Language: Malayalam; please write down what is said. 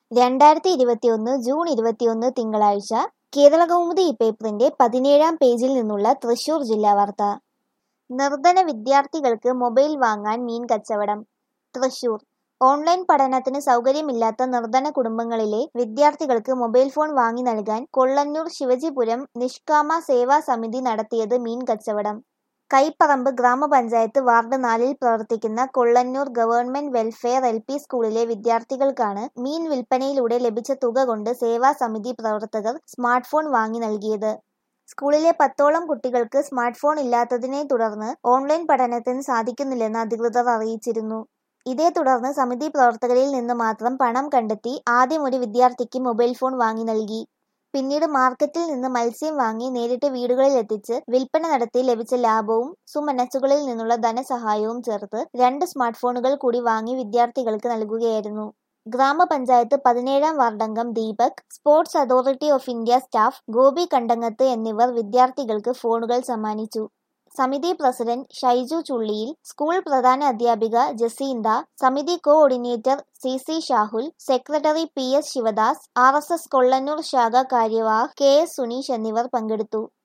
രണ്ടായിരത്തി ഇരുപത്തിയൊന്ന് ജൂൺ ഇരുപത്തിയൊന്ന് തിങ്കളാഴ്ച കേരളകൗമുദി പേപ്പറിന്റെ പതിനേഴാം പേജിൽ നിന്നുള്ള തൃശൂർ ജില്ലാ വാർത്ത നിർധന വിദ്യാർത്ഥികൾക്ക് മൊബൈൽ വാങ്ങാൻ മീൻ കച്ചവടം തൃശൂർ ഓൺലൈൻ പഠനത്തിന് സൗകര്യമില്ലാത്ത നിർധന കുടുംബങ്ങളിലെ വിദ്യാർത്ഥികൾക്ക് മൊബൈൽ ഫോൺ വാങ്ങി നൽകാൻ കൊള്ളന്നൂർ ശിവജിപുരം നിഷ്കാമ സേവാ സമിതി നടത്തിയത് മീൻ കച്ചവടം കൈപ്പറമ്പ് ഗ്രാമപഞ്ചായത്ത് വാർഡ് നാലിൽ പ്രവർത്തിക്കുന്ന Kollannur government welfare L P സ്കൂളിലെ വിദ്യാർത്ഥികൾക്കാണ് മീൻ വിൽപ്പനയിലൂടെ ലഭിച്ച തുക കൊണ്ട് സേവാ സമിതി പ്രവർത്തകർ സ്മാർട്ട് ഫോൺ വാങ്ങി നൽകിയത് സ്കൂളിലെ പത്തോളം കുട്ടികൾക്ക് സ്മാർട്ട് ഫോൺ ഇല്ലാത്തതിനെ തുടർന്ന് ഓൺലൈൻ പഠനത്തിന് സാധിക്കുന്നില്ലെന്ന് അധികൃതർ അറിയിച്ചിരുന്നു ഇതേ തുടർന്ന് സമിതി പ്രവർത്തകരിൽ നിന്ന് മാത്രം പണം കണ്ടെത്തി ആദ്യം ഒരു വിദ്യാർത്ഥിക്ക് മൊബൈൽ ഫോൺ വാങ്ങി നൽകി പിന്നീട് മാർക്കറ്റിൽ നിന്ന് മത്സ്യം വാങ്ങി നേരിട്ട് വീടുകളിൽ എത്തിച്ച് വിൽപ്പന നടത്തി ലഭിച്ച ലാഭവും സുമനസ്സുകളിൽ നിന്നുള്ള ധനസഹായവും ചേർത്ത് രണ്ട് സ്മാർട്ട് ഫോണുകൾ കൂടി വാങ്ങി വിദ്യാർത്ഥികൾക്ക് നൽകുകയായിരുന്നു ഗ്രാമപഞ്ചായത്ത് പതിനേഴാം വാർഡംഗം Deepak sports authority of India staff Gopi Kandangath എന്നിവർ വിദ്യാർത്ഥികൾക്ക് ഫോണുകൾ സമ്മാനിച്ചു സമിതി പ്രസിഡന്റ് ഷൈജു ചുള്ളിയിൽ സ്കൂൾ പ്രധാന അധ്യാപിക ജസീന്ത സമിതി coordinator C C Shahul secretary P S Sivadas R S S Kollannur ശാഖ കാര്യവാഹ് കെ എസ് സുനീഷ് എന്നിവർ പങ്കെടുത്തു